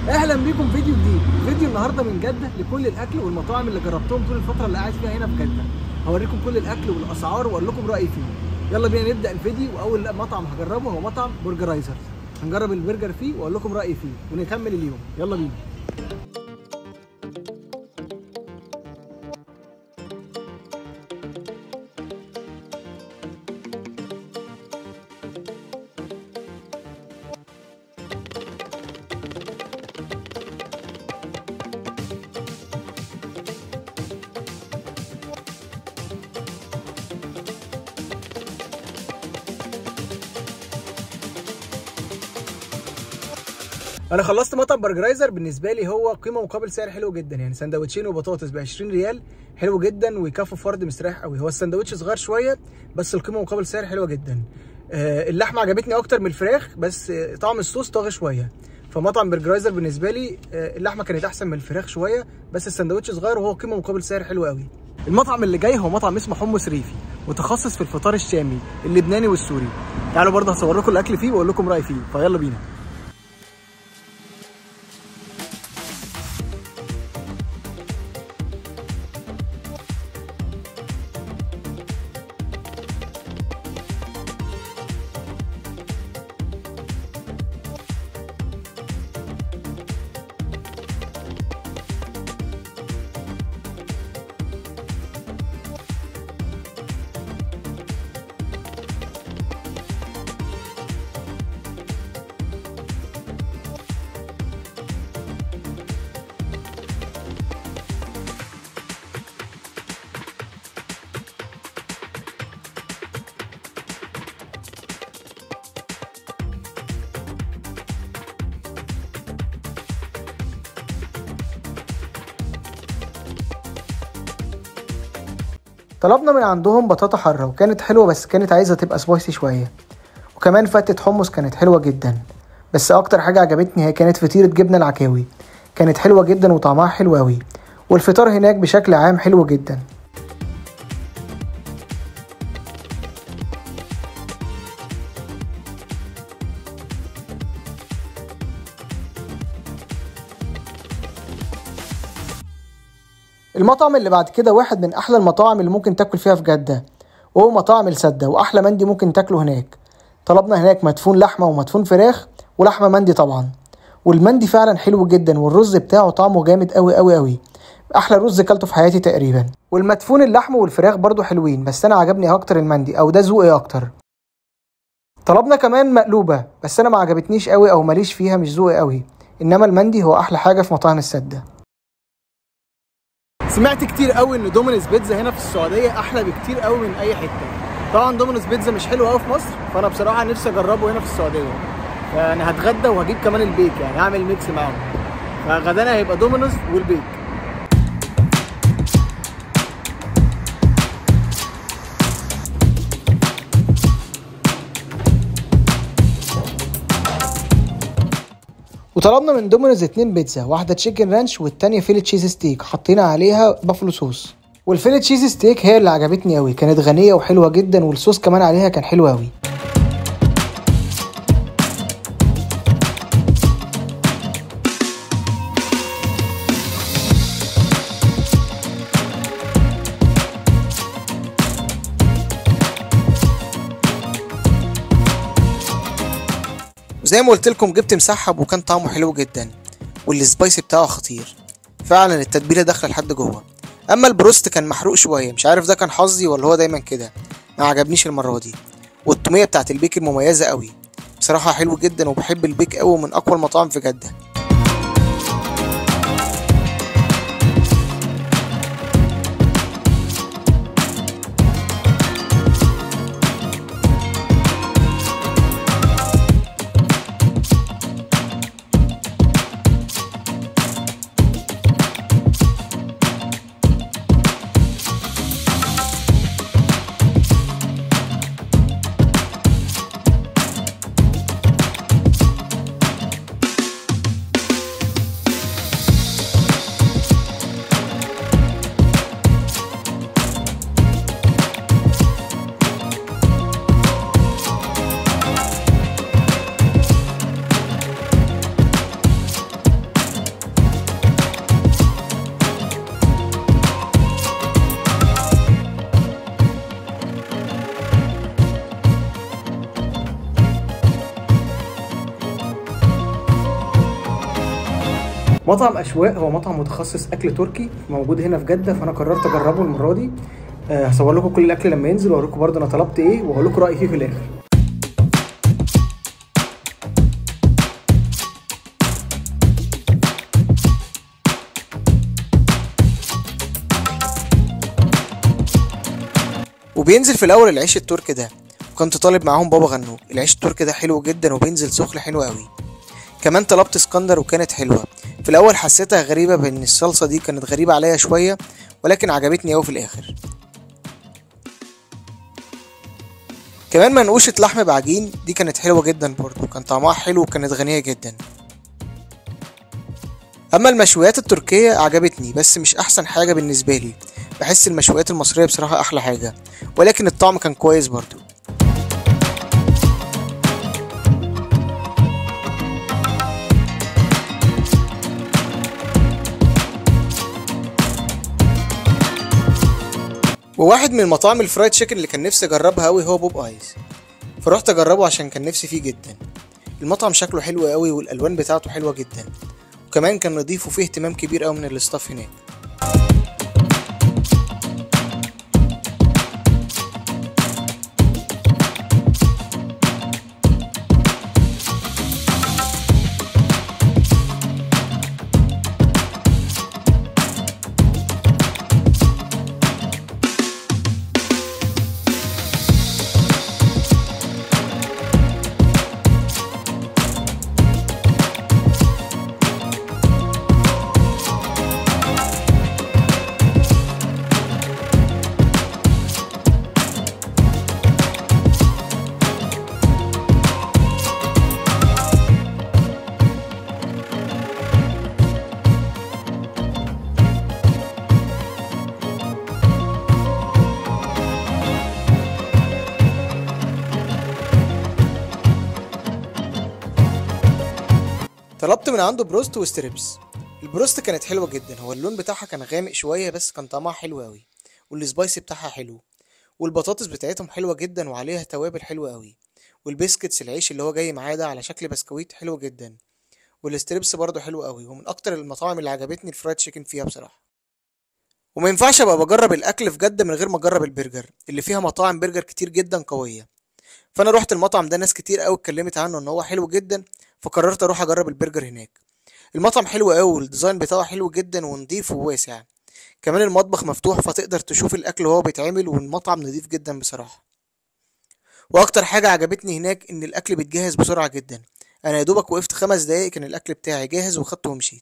اهلا بيكم فيديو جديد فيديو النهارده من جده لكل الاكل والمطاعم اللي جربتهم طول الفتره اللي قاعد فيها هنا في جده هوريكم كل الاكل والاسعار واقول لكم رايي فيه يلا بينا نبدا الفيديو واول مطعم هجربه هو مطعم برجرايزر هنجرب البرجر فيه واقول لكم رايي فيه ونكمل اليوم يلا بينا انا خلصت مطعم برجرايزر بالنسبه لي هو قيمه مقابل سعر حلو جدا يعني سندوتشين وبطاطس ب 20 ريال حلو جدا ويكفوا فرد مستريح قوي هو السندوتش صغير شويه بس القيمه مقابل سعر حلوه جدا آه اللحمه عجبتني اكتر من الفراخ بس آه طعم الصوص طاغي شويه فمطعم برجرايزر بالنسبه لي آه اللحمه كانت احسن من الفراخ شويه بس السندوتش صغير وهو قيمه مقابل سعر حلو قوي المطعم اللي جاي هو مطعم اسمه حمص ريفي متخصص في الفطار الشامي اللبناني والسوري تعالوا برضه هصور لكم الاكل فيه واقول لكم رايي فيه فيلا بينا طلبنا من عندهم بطاطا حاره وكانت حلوه بس كانت عايزه تبقى سبايسي شويه وكمان فتة حمص كانت حلوه جدا بس اكتر حاجه عجبتني هي كانت فطيره جبنه العكاوي كانت حلوه جدا وطعمها حلو قوي والفطار هناك بشكل عام حلو جدا المطعم اللي بعد كده واحد من احلى المطاعم اللي ممكن تاكل فيها في جده وهو مطاعم السده واحلى مندي ممكن تاكله هناك طلبنا هناك مدفون لحمه ومدفون فراخ ولحمه مندي طبعا والمندي فعلا حلو جدا والرز بتاعه طعمه جامد قوي قوي قوي احلى رز كلته في حياتي تقريبا والمدفون اللحم والفراخ برضو حلوين بس انا عجبني اكتر المندي او ده ذوقي اكتر طلبنا كمان مقلوبه بس انا ما عجبتنيش قوي او ماليش فيها مش ذوقي قوي انما المندي هو احلى حاجه في مطاعم السده سمعت كتير قوي ان دومينوز بيتزا هنا في السعوديه احلى بكتير قوي من اي حته طبعا دومينوز بيتزا مش حلو قوي في مصر فانا بصراحه نفسي اجربه هنا في السعوديه فانا هتغدى وهجيب كمان البيك يعني هعمل ميكس معاهم فغدانا هيبقى دومينوز والبيك وطلبنا من دومينوز اتنين بيتزا واحدة تشيكن رانش والتانية فيلي تشيز ستيك حطينا عليها بافلو صوص والفيلي تشيز ستيك هي اللي عجبتني قوي كانت غنية وحلوة جدا والصوص كمان عليها كان حلو قوي وزي ما قلت لكم جبت مسحب وكان طعمه حلو جدا والسبايسي بتاعه خطير فعلا التتبيله داخله لحد جوه اما البروست كان محروق شويه مش عارف ده كان حظي ولا هو دايما كده ما عجبنيش المره دي والتوميه بتاعت البيك المميزه قوي بصراحه حلو جدا وبحب البيك قوي من اقوى المطاعم في جده مطعم اشواق هو مطعم متخصص اكل تركي موجود هنا في جده فانا قررت اجربه المره دي آه، هصور لكم كل الاكل لما ينزل واوريكم برضه انا طلبت ايه وهقول لكم رايي فيه في الاخر وبينزل في الاول العيش التركي ده وكنت طالب معاهم بابا غنوج العيش التركي ده حلو جدا وبينزل سخن حلو قوي كمان طلبت اسكندر وكانت حلوه في الاول حسيتها غريبه بان الصلصه دي كانت غريبه عليا شويه ولكن عجبتني قوي في الاخر كمان منقوشة لحم بعجين دي كانت حلوة جدا برضو كان طعمها حلو وكانت غنية جدا أما المشويات التركية عجبتني بس مش أحسن حاجة بالنسبة لي بحس المشويات المصرية بصراحة أحلى حاجة ولكن الطعم كان كويس برضو وواحد من المطاعم الفرايد تشيكن اللي كان نفسي اجربها قوي هو بوب ايز فرحت اجربه عشان كان نفسي فيه جدا المطعم شكله حلو قوي والالوان بتاعته حلوه جدا وكمان كان نضيف وفيه اهتمام كبير قوي من الاستاف هناك طلبت من عنده بروست وستريبس البروست كانت حلوه جدا هو اللون بتاعها كان غامق شويه بس كان طعمها حلو قوي والسبايسي بتاعها حلو والبطاطس بتاعتهم حلوه جدا وعليها توابل حلوه قوي والبسكتس العيش اللي هو جاي معاه ده على شكل بسكويت حلو جدا والستريبس برضه حلو قوي ومن اكتر المطاعم اللي عجبتني الفرايد تشيكن فيها بصراحه وما ينفعش ابقى بجرب الاكل في جده من غير ما اجرب البرجر اللي فيها مطاعم برجر كتير جدا قويه فانا رحت المطعم ده ناس كتير قوي اتكلمت عنه ان هو حلو جدا فقررت اروح اجرب البرجر هناك المطعم حلو قوي والديزاين بتاعه حلو جدا ونضيف وواسع كمان المطبخ مفتوح فتقدر تشوف الاكل وهو بيتعمل والمطعم نضيف جدا بصراحه واكتر حاجه عجبتني هناك ان الاكل بيتجهز بسرعه جدا انا يا دوبك وقفت خمس دقايق كان الاكل بتاعي جاهز وخدته ومشيت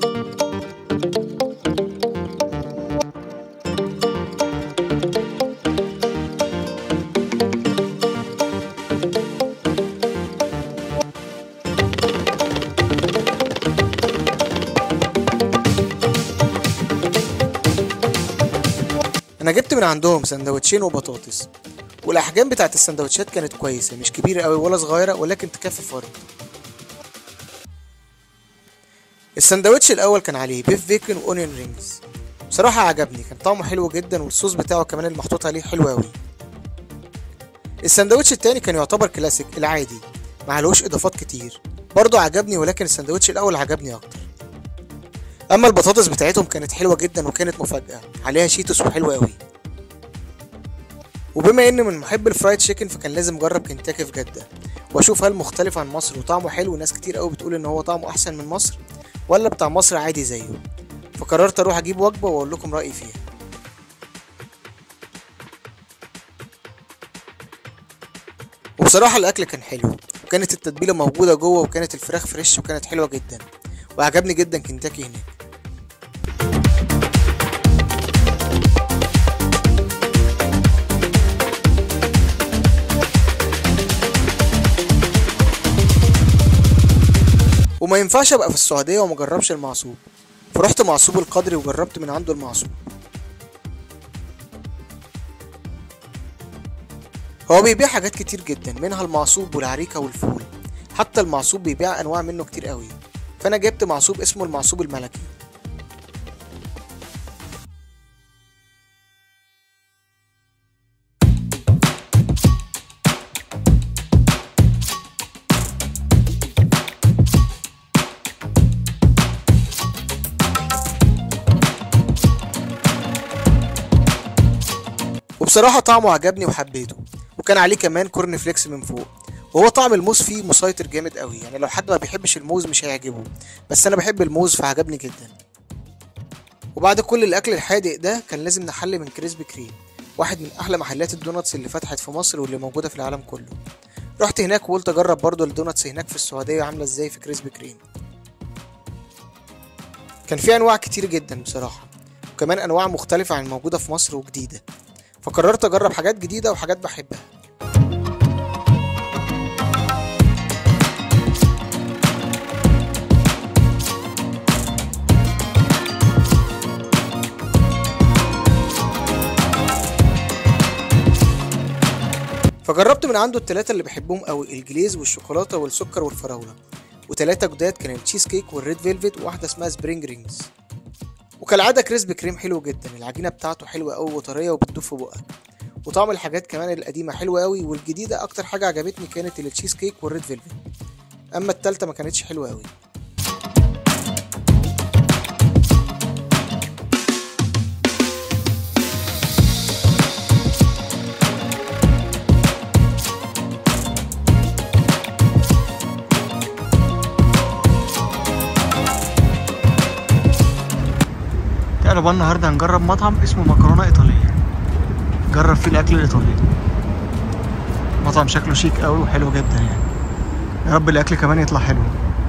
انا جبت من عندهم سندوتشين وبطاطس والاحجام بتاعت السندوتشات كانت كويسه مش كبيره قوي ولا صغيره ولكن تكفي فرد السندوتش الاول كان عليه بيف بيكن واونيون رينجز بصراحه عجبني كان طعمه حلو جدا والصوص بتاعه كمان المحطوط عليه حلو قوي السندوتش التاني كان يعتبر كلاسيك العادي معلوش اضافات كتير برضه عجبني ولكن السندوتش الاول عجبني اكتر اما البطاطس بتاعتهم كانت حلوه جدا وكانت مفاجاه عليها شيتوس وحلوه قوي وبما اني من محب الفرايد تشيكن فكان لازم اجرب كنتاكي في جده واشوف هل مختلف عن مصر وطعمه حلو وناس كتير قوي بتقول ان هو طعمه احسن من مصر ولا بتاع مصر عادي زيه فقررت اروح اجيب وجبه واقول لكم رايي فيها وبصراحه الاكل كان حلو وكانت التتبيله موجوده جوه وكانت الفراخ فريش وكانت حلوه جدا وعجبني جدا كنتاكي هناك وما ينفعش ابقى في السعوديه وما اجربش المعصوب فرحت معصوب القدري وجربت من عنده المعصوب هو بيبيع حاجات كتير جدا منها المعصوب والعريكه والفول حتى المعصوب بيبيع انواع منه كتير قوي فانا جبت معصوب اسمه المعصوب الملكي وبصراحه طعمه عجبني وحبيته وكان عليه كمان كورن فليكس من فوق وهو طعم الموز فيه مسيطر جامد قوي يعني لو حد ما بيحبش الموز مش هيعجبه بس انا بحب الموز فعجبني جدا وبعد كل الاكل الحادق ده كان لازم نحل من كريسبي كريم واحد من احلى محلات الدوناتس اللي فتحت في مصر واللي موجوده في العالم كله رحت هناك وقلت اجرب برضو الدوناتس هناك في السعوديه عامله ازاي في كريسبي كريم كان في انواع كتير جدا بصراحه وكمان انواع مختلفه عن الموجوده في مصر وجديده فقررت اجرب حاجات جديده وحاجات بحبها فجربت من عنده التلاتة اللي بحبهم قوي الجليز والشوكولاتة والسكر والفراولة وتلاتة جداد كان التشيز كيك والريد فيلفت وواحدة اسمها سبرينج رينجز وكالعادة كريسبي كريم حلو جدا العجينة بتاعته حلوة قوي وطرية وبتدوب في بقك وطعم الحاجات كمان القديمة حلوة قوي والجديدة أكتر حاجة عجبتني كانت التشيز كيك والريد فيلفت أما التالتة ما كانتش حلوة قوي تعالوا بقى النهارده هنجرب مطعم اسمه مكرونه ايطاليه جرب فيه الاكل الايطالي مطعم شكله شيك قوي وحلو جدا يعني يا رب الاكل كمان يطلع حلو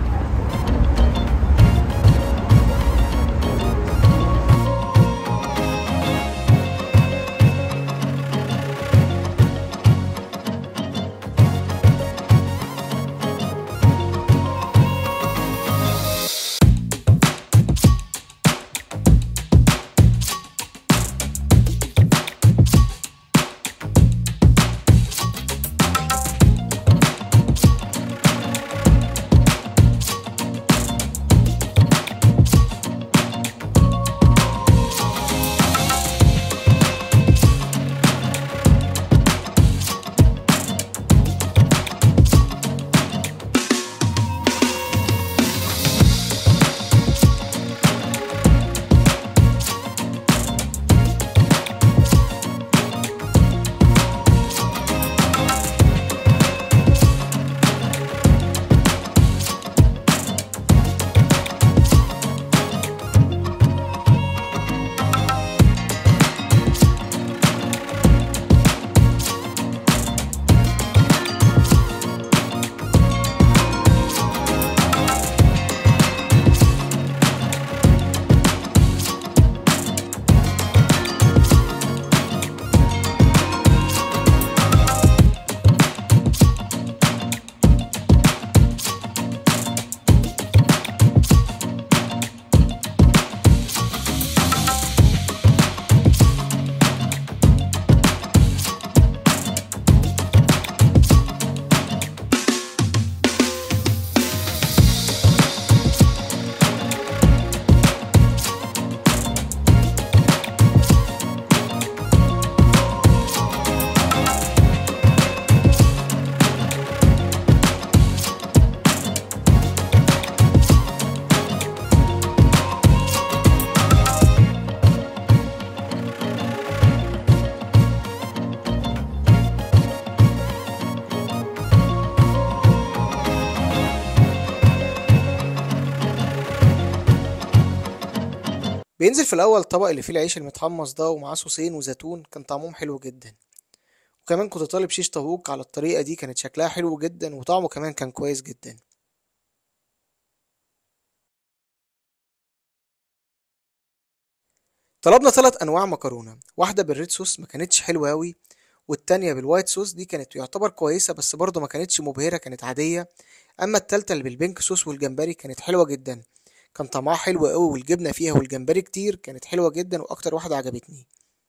بينزل في الاول طبق اللي فيه العيش المتحمص ده ومعاه صوصين وزيتون كان طعمهم حلو جدا وكمان كنت طالب شيش طاووق على الطريقة دي كانت شكلها حلو جدا وطعمه كمان كان كويس جدا طلبنا ثلاث انواع مكرونة واحدة بالريد صوص ما كانتش حلوة اوي والتانية بالوايت صوص دي كانت يعتبر كويسة بس برضه ما كانتش مبهرة كانت عادية اما التالتة اللي بالبينك صوص والجمبري كانت حلوة جدا كان طعمها حلو قوي والجبنة فيها والجمبري كتير كانت حلوة جدا واكتر واحدة عجبتني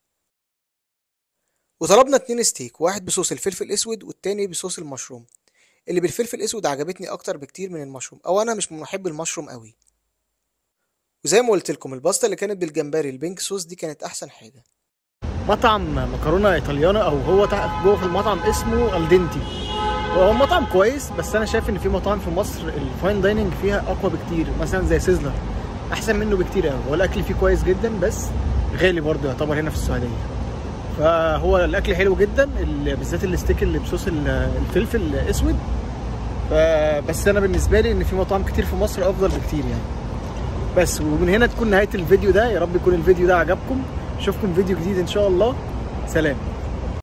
وطلبنا اتنين ستيك واحد بصوص الفلفل الاسود والتاني بصوص المشروم اللي بالفلفل الاسود عجبتني اكتر بكتير من المشروم او انا مش من محب المشروم قوي وزي ما قلت لكم الباستا اللي كانت بالجمبري البينك صوص دي كانت احسن حاجه مطعم مكرونه ايطاليانه او هو تع- جوه في المطعم اسمه الدنتي هو مطعم كويس بس انا شايف ان في مطاعم في مصر الفاين دايننج فيها اقوى بكتير مثلا زي سيزلر احسن منه بكتير قوي هو الاكل فيه كويس جدا بس غالي برضه يعتبر هنا في السعوديه فهو الاكل حلو جدا ال- بالذات الستيك اللي بصوص ال- الفلفل الاسود ف- بس انا بالنسبه لي ان في مطاعم كتير في مصر افضل بكتير يعني بس ومن هنا تكون نهايه الفيديو ده يا رب يكون الفيديو ده عجبكم اشوفكم فيديو جديد ان شاء الله سلام